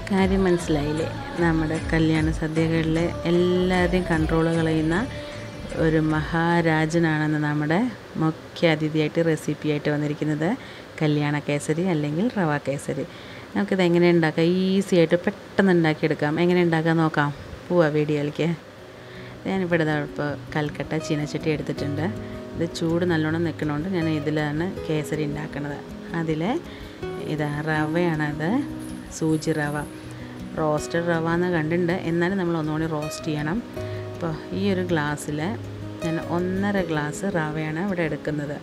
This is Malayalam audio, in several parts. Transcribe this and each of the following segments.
കാര്യം മനസ്സിലായില്ലേ നമ്മുടെ കല്യാണ സദ്യകളിലെ എല്ലാവരുടെയും കൺട്രോൾ കളയുന്ന ഒരു മഹാരാജനാണെന്ന് നമ്മുടെ മുഖ്യ അതിഥിയായിട്ട് റെസിപ്പിയായിട്ട് വന്നിരിക്കുന്നത് കല്യാണ കേസരി അല്ലെങ്കിൽ റവ കേസരി നമുക്കിത് എങ്ങനെ ഉണ്ടാക്കാം ഈസി ആയിട്ട് പെട്ടെന്ന് ഉണ്ടാക്കിയെടുക്കാം എങ്ങനെ ഉണ്ടാക്കാൻ നോക്കാം പോവാ വീഡിയോയിലേക്ക് ഞാനിവിടെ ദാ ഇപ്പോൾ കൽക്കട്ട ചീനച്ചട്ടി എടുത്തിട്ടുണ്ട് ഇത് ചൂട് നല്ലോണം നിൽക്കണോണ്ട് ഞാൻ ഇതിലാണ് കേസരി ഉണ്ടാക്കുന്നത് അതിൽ ഇതാ റവയാണത് സൂചി റവ റോസ്റ്റഡ് റവ എന്ന് കണ്ടിട്ടുണ്ട് എന്നാലും നമ്മൾ ഒന്നുകൂടി റോസ്റ്റ് ചെയ്യണം അപ്പോൾ ഈ ഒരു ഗ്ലാസ്സിൽ ഞാൻ ഒന്നര ഗ്ലാസ് റവയാണ് ഇവിടെ എടുക്കുന്നത്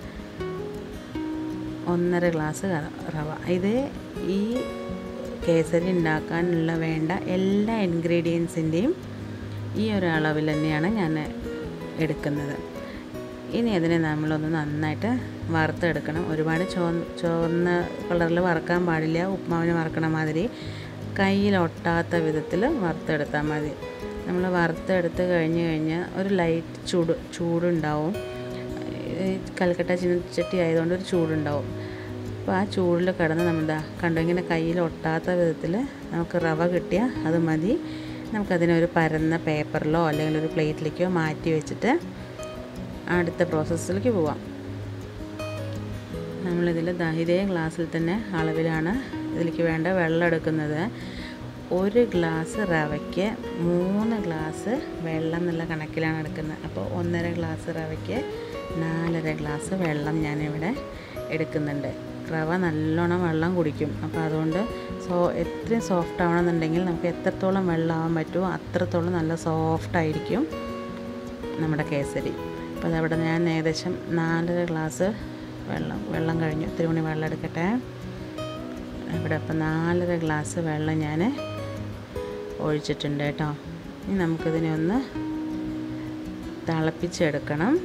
ഒന്നര ഗ്ലാസ് റവ ഇത് ഈ കേസരി ഉണ്ടാക്കാനുള്ള വേണ്ട എല്ലാ ഇൻഗ്രീഡിയൻസിൻ്റെയും ഈ ഒരു അളവിൽ തന്നെയാണ് ഞാൻ എടുക്കുന്നത് ഇനി അതിനെ നമ്മളൊന്ന് നന്നായിട്ട് വറുത്തെടുക്കണം ഒരുപാട് ചോ ചുവന്ന കളറിൽ വറക്കാൻ പാടില്ല ഉപ്മാവിന് വറക്കണ മാതിരി കയ്യിൽ ഒട്ടാത്ത വിധത്തിൽ വറുത്തെടുത്താൽ മതി നമ്മൾ വറുത്തെടുത്ത് കഴിഞ്ഞ് കഴിഞ്ഞാൽ ഒരു ലൈറ്റ് ചൂട് ചൂടുണ്ടാവും ഈ കൽക്കട്ട ചീനച്ചട്ടി ആയതുകൊണ്ട് ഒരു ചൂടുണ്ടാവും അപ്പോൾ ആ ചൂടിൽ കിടന്ന് നമ്മളിതാ കണ്ടോ ഇങ്ങനെ കയ്യിൽ ഒട്ടാത്ത വിധത്തിൽ നമുക്ക് റവ കിട്ടിയാൽ അത് മതി നമുക്കതിനെ ഒരു പരന്ന പേപ്പറിലോ അല്ലെങ്കിൽ ഒരു പ്ലേറ്റിലേക്കോ മാറ്റി വെച്ചിട്ട് അടുത്ത പ്രോസസ്സിലേക്ക് പോവാം നമ്മളിതിൽ ദാ ഇതേ ഗ്ലാസ്സിൽ തന്നെ അളവിലാണ് ഇതിലേക്ക് വേണ്ട വെള്ളം എടുക്കുന്നത് ഒരു ഗ്ലാസ് റവയ്ക്ക് മൂന്ന് ഗ്ലാസ് വെള്ളം എന്നുള്ള കണക്കിലാണ് എടുക്കുന്നത് അപ്പോൾ ഒന്നര ഗ്ലാസ് റവയ്ക്ക് നാലര ഗ്ലാസ് വെള്ളം ഞാനിവിടെ എടുക്കുന്നുണ്ട് റവ നല്ലോണം വെള്ളം കുടിക്കും അപ്പോൾ അതുകൊണ്ട് സോ എത്രയും സോഫ്റ്റ് ആവണമെന്നുണ്ടെങ്കിൽ നമുക്ക് എത്രത്തോളം വെള്ളം ആവാൻ പറ്റുമോ അത്രത്തോളം നല്ല സോഫ്റ്റ് ആയിരിക്കും നമ്മുടെ കേസരി അപ്പോൾ അതവിടെ ഞാൻ ഏകദേശം നാലര ഗ്ലാസ് വെള്ളം വെള്ളം കഴിഞ്ഞു ഇത്തിരി മണി വെള്ളം എടുക്കട്ടെ ഇവിടെ ഇപ്പം നാലര ഗ്ലാസ് വെള്ളം ഞാൻ ഒഴിച്ചിട്ടുണ്ട് കേട്ടോ ഇനി നമുക്കിതിനെ ഒന്ന് തിളപ്പിച്ചെടുക്കണം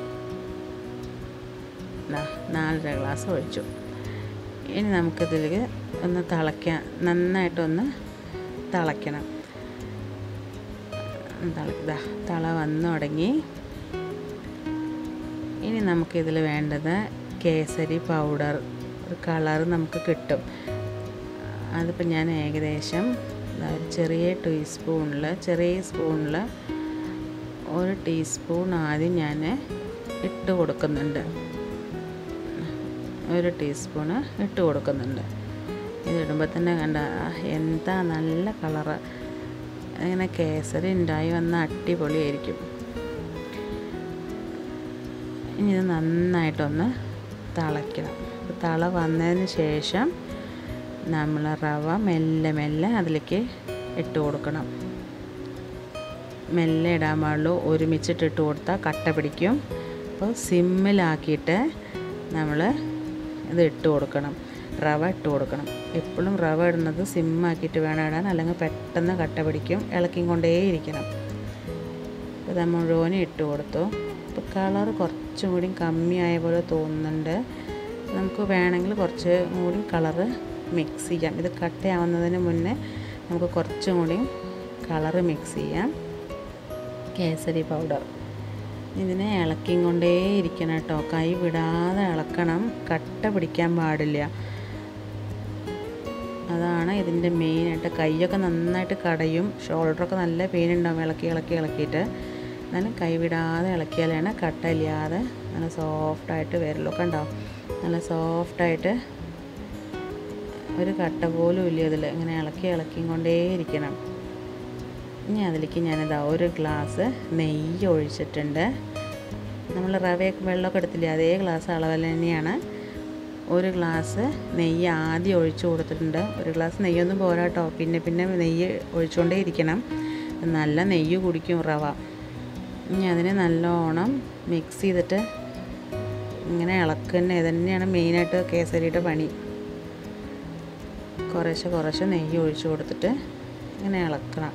നാലര ഗ്ലാസ് ഒഴിച്ചു ഇനി നമുക്കിതിൽ ഒന്ന് തിളയ്ക്കാൻ നന്നായിട്ടൊന്ന് തിളയ്ക്കണം തിള തള വന്നു തുടങ്ങി ഇനി നമുക്കിതിൽ വേണ്ടത് കേസരി പൗഡർ ഒരു കളർ നമുക്ക് കിട്ടും അതിപ്പോൾ ഞാൻ ഏകദേശം ഒരു ചെറിയ ടീസ്പൂണിൽ ചെറിയ സ്പൂണിൽ ഒരു ടീസ്പൂൺ ആദ്യം ഞാൻ ഇട്ട് കൊടുക്കുന്നുണ്ട് ഒരു ടീസ്പൂണ് ഇട്ട് കൊടുക്കുന്നുണ്ട് ഇതിടുമ്പോൾ തന്നെ കണ്ട എന്താ നല്ല കളറ് ഇങ്ങനെ കേസരി ഉണ്ടായി വന്ന അടിപൊളിയായിരിക്കും ഇനി ഇത് നന്നായിട്ടൊന്ന് തിളയ്ക്കണം തള വന്നതിന് ശേഷം നമ്മൾ റവ മെല്ലെ മെല്ലെ അതിലേക്ക് ഇട്ട് കൊടുക്കണം മെല്ലെ ഇടാൻ പാടുള്ളൂ ഒരുമിച്ചിട്ട് ഇട്ട് കൊടുത്താൽ കട്ട പിടിക്കും അപ്പോൾ സിമ്മിലാക്കിയിട്ട് നമ്മൾ ഇത് ഇട്ട് കൊടുക്കണം റവ ഇട്ട് കൊടുക്കണം എപ്പോഴും റവ ഇടുന്നത് സിമ്മാക്കിയിട്ട് വേണം ഇടാൻ അല്ലെങ്കിൽ പെട്ടെന്ന് കട്ട പിടിക്കും ഇളക്കി കൊണ്ടേയിരിക്കണം അപ്പോൾ ഇത് മുഴുവനും ഇട്ട് കൊടുത്തു ഇപ്പോൾ കളർ കുറച്ചും കൂടി കമ്മിയായ പോലെ തോന്നുന്നുണ്ട് നമുക്ക് വേണമെങ്കിൽ കുറച്ച് കൂടി കളറ് മിക്സ് ചെയ്യാം ഇത് കട്ടയാവുന്നതിന് മുന്നേ നമുക്ക് കുറച്ചും കൂടി കളറ് മിക്സ് ചെയ്യാം കേസരി പൗഡർ ഇതിനെ ഇളക്കി കൊണ്ടേ ഇരിക്കണം കേട്ടോ കൈ വിടാതെ ഇളക്കണം കട്ട പിടിക്കാൻ പാടില്ല അതാണ് ഇതിൻ്റെ മെയിനായിട്ട് കൈയൊക്കെ നന്നായിട്ട് കടയും ഷോൾഡറൊക്കെ നല്ല പെയിൻ ഉണ്ടാവും ഇളക്കി ഇളക്കി ഇളക്കിയിട്ട് എന്നാലും കൈ വിടാതെ ഇളക്കിയാലാണ് കട്ട ഇല്ലാതെ നല്ല സോഫ്റ്റായിട്ട് വരലൊക്കെ ഉണ്ടാവും നല്ല സോഫ്റ്റായിട്ട് ഒരു കട്ട പോലും ഇല്ല ഇതിൽ ഇങ്ങനെ ഇളക്കി ഇളക്കി കൊണ്ടേ ഇരിക്കണം ഇനി അതിലേക്ക് ഞാനിതാ ഒരു ഗ്ലാസ് നെയ്യ് ഒഴിച്ചിട്ടുണ്ട് നമ്മൾ റവയൊക്കെ വെള്ളമൊക്കെ എടുത്തില്ലേ അതേ ഗ്ലാസ് അളവിൽ തന്നെയാണ് ഒരു ഗ്ലാസ് നെയ്യ് ആദ്യം ഒഴിച്ചു കൊടുത്തിട്ടുണ്ട് ഒരു ഗ്ലാസ് നെയ്യൊന്നും പോരാ കേട്ടോ പിന്നെ പിന്നെ നെയ്യ് ഒഴിച്ചുകൊണ്ടേ ഇരിക്കണം നല്ല നെയ്യ് കുടിക്കും റവ ഇനി അതിനെ നല്ലോണം മിക്സ് ചെയ്തിട്ട് ഇങ്ങനെ ഇളക്കുന്ന തന്നെയാണ് മെയിനായിട്ട് കേസരിയുടെ പണി കുറേശ്ശെ കുറേശ്ശെ നെയ്യ് ഒഴിച്ചു കൊടുത്തിട്ട് ഇങ്ങനെ ഇളക്കണം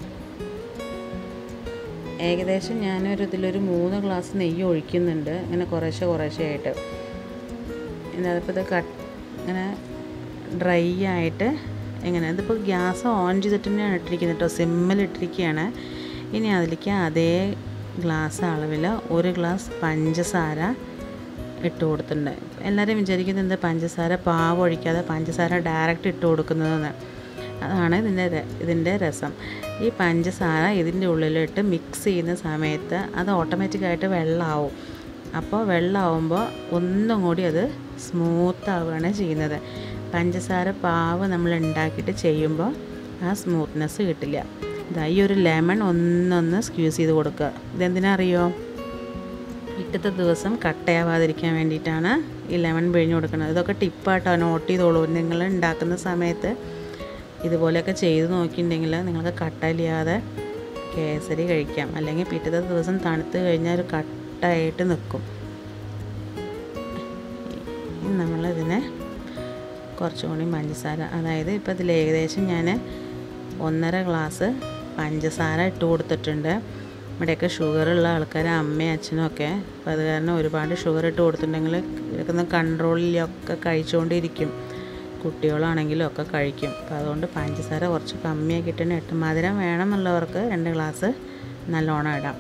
ഏകദേശം ഞാനൊരു ഇതിലൊരു മൂന്ന് ഗ്ലാസ് നെയ്യ് ഒഴിക്കുന്നുണ്ട് ഇങ്ങനെ കുറേശ്ശെ കുറേശ്ശെ ആയിട്ട് അതിപ്പോൾ ഇത് കട്ട് ഇങ്ങനെ ഡ്രൈ ആയിട്ട് എങ്ങനെ ഇതിപ്പോൾ ഗ്യാസ് ഓൺ ചെയ്തിട്ട് തന്നെയാണ് ഇട്ടിരിക്കുന്നത് കേട്ടോ സിമ്മിൽ ഇട്ടിരിക്കുകയാണ് ഇനി അതിലേക്ക് അതേ ഗ്ലാസ് അളവിൽ ഒരു ഗ്ലാസ് പഞ്ചസാര ഇട്ട് കൊടുത്തിട്ടുണ്ട് എല്ലാവരും വിചാരിക്കുന്നത് എന്താ പഞ്ചസാര പാവ് ഒഴിക്കാതെ പഞ്ചസാര ഡയറക്റ്റ് ഇട്ട് കൊടുക്കുന്നതെന്ന് അതാണ് ഇതിൻ്റെ ര- ഇതിൻ്റെ രസം ഈ പഞ്ചസാര ഇതിൻ്റെ ഉള്ളിലിട്ട് മിക്സ് ചെയ്യുന്ന സമയത്ത് അത് ഓട്ടോമാറ്റിക്കായിട്ട് വെള്ളമാവും അപ്പോൾ വെള്ളമാവുമ്പോൾ ഒന്നും കൂടി അത് സ്മൂത്ത് ആവുകയാണ് ചെയ്യുന്നത് പഞ്ചസാര പാവ് നമ്മൾ ഉണ്ടാക്കിയിട്ട് ചെയ്യുമ്പോൾ ആ സ്മൂത്ത്നെസ് കിട്ടില്ല ഇതാ ഈ ഒരു ലെമൺ ഒന്നൊന്ന് സ്ക്യൂസ് ചെയ്ത് കൊടുക്കുക ഇതെന്തിനാ അറിയോ പിറ്റത്തെ ദിവസം കട്ടയാവാതിരിക്കാൻ വേണ്ടിയിട്ടാണ് ഈ ലെമൺ പിഴിഞ്ഞ് കൊടുക്കുന്നത് ഇതൊക്കെ ടിപ്പായിട്ടോ നോട്ട് ചെയ്തോളൂ നിങ്ങൾ ഉണ്ടാക്കുന്ന സമയത്ത് ഇതുപോലെയൊക്കെ ചെയ്ത് നോക്കിയിട്ടുണ്ടെങ്കിൽ നിങ്ങൾക്ക് കട്ടയില്ലാതെ കേസരി കഴിക്കാം അല്ലെങ്കിൽ പിറ്റത്തെ ദിവസം തണുത്ത് കഴിഞ്ഞാൽ ഒരു കട്ടായിട്ട് നിൽക്കും ഇനി നമ്മളിതിനെ കുറച്ചും കൂടി പഞ്ചസാര അതായത് ഇപ്പോൾ ഇതിൽ ഏകദേശം ഞാൻ ഒന്നര ഗ്ലാസ് പഞ്ചസാര ഇട്ട് കൊടുത്തിട്ടുണ്ട് ഇവിടെയൊക്കെ ഷുഗറുള്ള ആൾക്കാർ അമ്മയും അച്ഛനും ഒക്കെ അപ്പോൾ അത് കാരണം ഒരുപാട് ഷുഗർ ഇട്ട് കൊടുത്തിട്ടുണ്ടെങ്കിൽ ഇതൊക്കെ കൺട്രോളിലൊക്കെ കഴിച്ചുകൊണ്ടിരിക്കും കുട്ടികളാണെങ്കിലും ഒക്കെ കഴിക്കും അപ്പോൾ അതുകൊണ്ട് പഞ്ചസാര കുറച്ച് കമ്മിയാക്കിയിട്ട് തന്നെ ഇട്ട് മധുരം വേണമെന്നുള്ളവർക്ക് രണ്ട് ഗ്ലാസ് നല്ലോണം ഇടാം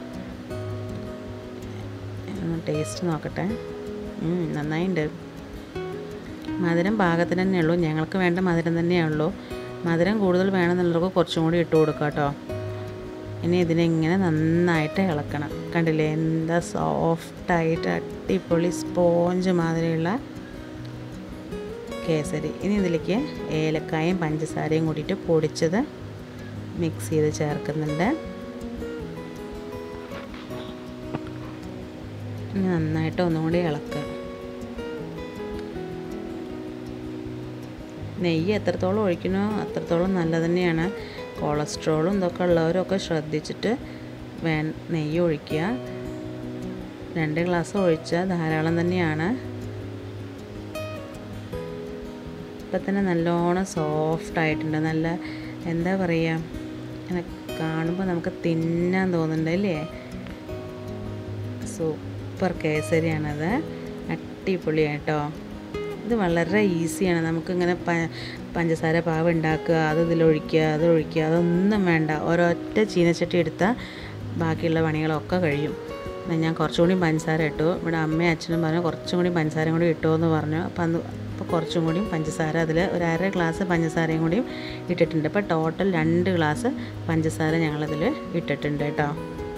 ഒന്ന് ടേസ്റ്റ് നോക്കട്ടെ ഉം, നന്നായിട്ടുണ്ട് മധുരം പാകത്തിന് തന്നെ ഉള്ളൂ ഞങ്ങൾക്ക് വേണ്ട മധുരം തന്നെയേ ഉള്ളൂ മധുരം കൂടുതൽ വേണമെന്നുള്ളവർക്ക് കുറച്ചും കൂടി ഇട്ട് കൊടുക്കാം കേട്ടോ ഇനി ഇതിനെങ്ങനെ നന്നായിട്ട് ഇളക്കണം കണ്ടില്ലേ എന്താ സോഫ്റ്റായിട്ട് അടിപൊളി സ്പോഞ്ച് മാതിരിയുള്ള കേസരി ഇനി ഇതിലേക്ക് ഏലക്കായും പഞ്ചസാരയും കൂടിയിട്ട് പൊടിച്ചത് മിക്സ് ചെയ്ത് ചേർക്കുന്നുണ്ട് ഇനി നന്നായിട്ട് ഒന്നുകൂടി ഇളക്കുക നെയ്യ് എത്രത്തോളം ഒഴിക്കണോ അത്രത്തോളം നല്ലത് തന്നെയാണ് കൊളസ്ട്രോളും ഇതൊക്കെ ഉള്ളവരൊക്കെ ശ്രദ്ധിച്ചിട്ട് വേ നെയ്യ് ഒഴിക്കുക രണ്ട് ഗ്ലാസ് ഒഴിച്ചാൽ ധാരാളം തന്നെയാണ് ഇപ്പം തന്നെ നല്ലോണം സോഫ്റ്റ് ആയിട്ടുണ്ട് നല്ല എന്താ പറയുക ഇങ്ങനെ കാണുമ്പോൾ നമുക്ക് തിന്നാൻ തോന്നുന്നുണ്ട് അല്ലേ സൂപ്പർ കേസരിയാണത് അടിപൊളിയായിട്ടോ ഇത് വളരെ ഈസിയാണ് നമുക്കിങ്ങനെ പ പഞ്ചസാര പാവ് ഉണ്ടാക്കുക അത് ഇതിലൊഴിക്കുക അത് ഒഴിക്കുക അതൊന്നും വേണ്ട ഒരൊറ്റ ചീനച്ചട്ടി എടുത്താൽ ബാക്കിയുള്ള പണികളൊക്കെ കഴിയും എന്നാ ഞാൻ കുറച്ചും കൂടി പഞ്ചസാര ഇട്ടു ഇവിടെ അമ്മയും അച്ഛനും പറഞ്ഞു കുറച്ചും കൂടി പഞ്ചസാരയും കൂടി ഇട്ടു എന്ന് പറഞ്ഞു അപ്പം അന്ന് അപ്പോൾ കുറച്ചും കൂടി പഞ്ചസാര അതിൽ ഒരു അര ഗ്ലാസ് പഞ്ചസാരയും കൂടി ഇട്ടിട്ടുണ്ട് അപ്പോൾ ടോട്ടൽ രണ്ട് ഗ്ലാസ് പഞ്ചസാര ഞങ്ങളതിൽ ഇട്ടിട്ടുണ്ട് കേട്ടോ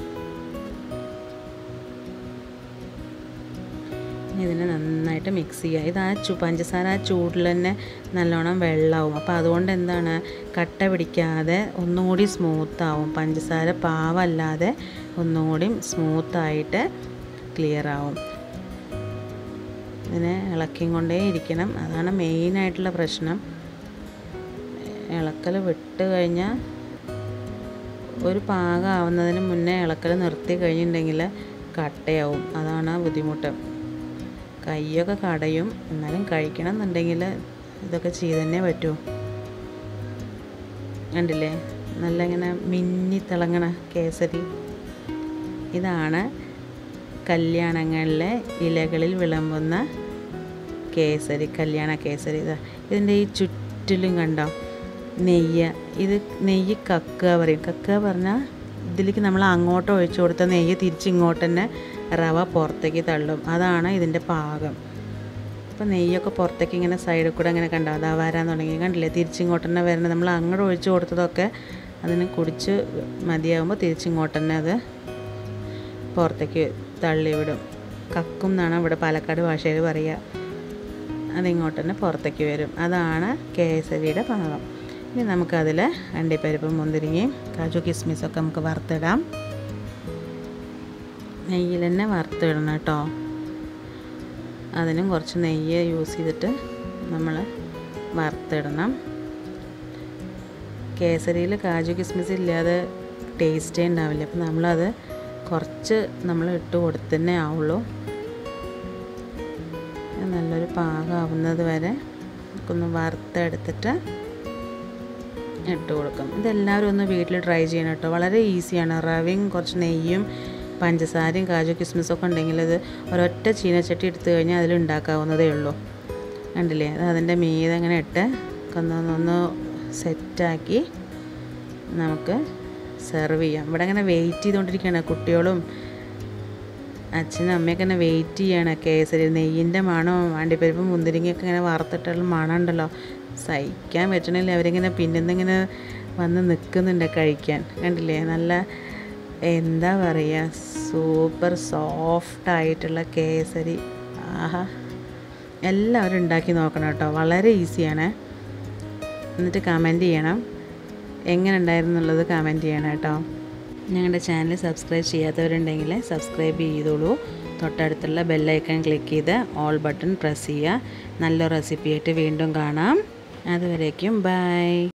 ഇനി ഇതിനെ നന്നായിട്ട് മിക്സ് ചെയ്യുക ഇത് ആ ചു പഞ്ചസാര ആ ചൂടിൽ തന്നെ നല്ലോണം വെള്ളമാവും അപ്പോൾ അതുകൊണ്ട് എന്താണ് കട്ട പിടിക്കാതെ ഒന്നും കൂടി സ്മൂത്താവും പഞ്ചസാര പാവല്ലാതെ ഒന്നും കൂടി സ്മൂത്തായിട്ട് ക്ലിയർ ആവും ഇതിനെ ഇളക്കിയും കൊണ്ടേ ഇരിക്കണം അതാണ് മെയിനായിട്ടുള്ള പ്രശ്നം ഇളക്കൽ വിട്ട് കഴിഞ്ഞാൽ ഒരു പാകം ആവുന്നതിന് മുന്നേ ഇളക്കൽ നിർത്തി കഴിഞ്ഞിട്ടുണ്ടെങ്കിൽ കട്ടയാവും അതാണ് ആ ബുദ്ധിമുട്ട് കൈയൊക്കെ കടയും എന്നാലും കഴിക്കണം എന്നുണ്ടെങ്കിൽ ഇതൊക്കെ ചെയ്ത് തന്നെ പറ്റൂ കണ്ടില്ലേ നല്ല ഇങ്ങനെ മിന്നി തിളങ്ങണ കേസരി ഇതാണ് കല്യാണങ്ങളിലെ ഇലകളിൽ വിളമ്പുന്ന കേസരി കല്യാണ കേസരി ഇതാ ഇതിൻ്റെ ഈ ചുറ്റിലും കണ്ടോ നെയ്യ് ഇത് നെയ്യ് കക്കുക പറയും കക്കുക പറഞ്ഞാൽ ഇതിലേക്ക് നമ്മൾ അങ്ങോട്ട് ഒഴിച്ചു കൊടുത്ത നെയ്യ് തിരിച്ച് ഇങ്ങോട്ട് തന്നെ റവ പുറത്തേക്ക് തള്ളും അതാണ് ഇതിൻ്റെ പാകം അപ്പോൾ നെയ്യൊക്കെ പുറത്തേക്ക് ഇങ്ങനെ സൈഡിൽ കൂടെ ഇങ്ങനെ കണ്ടോ അതാ വരാൻ തുടങ്ങി കണ്ടില്ലേ തിരിച്ചിങ്ങോട്ട് തന്നെ വരുന്നത് നമ്മൾ അങ്ങോട്ട് ഒഴിച്ചു കൊടുത്തതൊക്കെ അതിന് കുടിച്ച് മതിയാകുമ്പോൾ തിരിച്ചിങ്ങോട്ട് തന്നെ അത് പുറത്തേക്ക് തള്ളി വിടും കക്കും എന്നാണ് ഇവിടെ പാലക്കാട് ഭാഷയിൽ പറയുക അതിങ്ങോട്ട് തന്നെ പുറത്തേക്ക് വരും അതാണ് കേസരിയുടെ പാകം ഇനി നമുക്കതിൽ അണ്ടിപ്പരിപ്പും മുന്തിരിങ്ങയും കാജു കിസ്മിസൊക്കെ നമുക്ക് വറുത്തിടാം നെയ്യിൽ തന്നെ വറുത്തിടണം കേട്ടോ അതിനും കുറച്ച് നെയ്യ് യൂസ് ചെയ്തിട്ട് നമ്മൾ വറുത്തിടണം കേസരിയിൽ കാജു കിസ്മിസ് ഇല്ലാതെ ടേസ്റ്റേ ഉണ്ടാവില്ല അപ്പം നമ്മളത് കുറച്ച് നമ്മൾ ഇട്ട് കൊടുത്ത് തന്നെ ആവുള്ളൂ നല്ലൊരു പാകമാവുന്നത് വരെ നമുക്കൊന്ന് വറുത്തെടുത്തിട്ട് ഇട്ട് കൊടുക്കും ഇതെല്ലാവരും ഒന്ന് വീട്ടിൽ ട്രൈ ചെയ്യണം കേട്ടോ വളരെ ഈസിയാണ് റവയും കുറച്ച് നെയ്യും പഞ്ചസാരയും കാജു കിസ്മിസും ഒക്കെ ഉണ്ടെങ്കിൽ ഇത് ഒരൊറ്റ ചീനച്ചട്ടി എടുത്തു കഴിഞ്ഞാൽ അതിൽ ഉണ്ടാക്കാവുന്നതേ ഉള്ളൂ കണ്ടില്ലേ അത് അതിൻ്റെ മീതെ അങ്ങനെ ഇട്ട് ഒന്ന് ഒന്ന് സെറ്റാക്കി നമുക്ക് സെർവ് ചെയ്യാം ഇവിടെ അങ്ങനെ വെയിറ്റ് ചെയ്തുകൊണ്ടിരിക്കുകയാണ് കുട്ടികളും അച്ഛനും അമ്മയൊക്കെ ഇങ്ങനെ വെയിറ്റ് ചെയ്യാണ് കേസരി നെയ്യിൻ്റെ മണവും അണ്ടിപ്പരിപ്പ് മുന്തിരിങ്ങയൊക്കെ ഇങ്ങനെ വറുത്തിട്ടുള്ള മണം ഉണ്ടല്ലോ സഹിക്കാൻ പറ്റണില്ല അവരിങ്ങനെ പിന്നിന്നിങ്ങനെ വന്ന് നിൽക്കുന്നുണ്ട് കഴിക്കാൻ കണ്ടില്ലേ നല്ല എന്താ പറയുക സൂപ്പർ സോഫ്റ്റ് ആയിട്ടുള്ള കേസരി ആഹാ എല്ലാവരും ഉണ്ടാക്കി നോക്കണം കേട്ടോ വളരെ ഈസിയാണ് എന്നിട്ട് കമൻറ്റ് ചെയ്യണം എങ്ങനെ ഉണ്ടായിരുന്നു എന്നുള്ളത് കമൻറ്റ് ചെയ്യണം കേട്ടോ ഞങ്ങളുടെ ചാനൽ സബ്സ്ക്രൈബ് ചെയ്യാത്തവരുണ്ടെങ്കിൽ സബ്സ്ക്രൈബ് ചെയ്തോളൂ തൊട്ടടുത്തുള്ള ബെല്ലൈക്കൺ ക്ലിക്ക് ചെയ്ത് ഓൾ ബട്ടൺ പ്രസ് ചെയ്യുക നല്ല റെസിപ്പിയായിട്ട് വീണ്ടും കാണാം അതുവരേക്കും ബൈ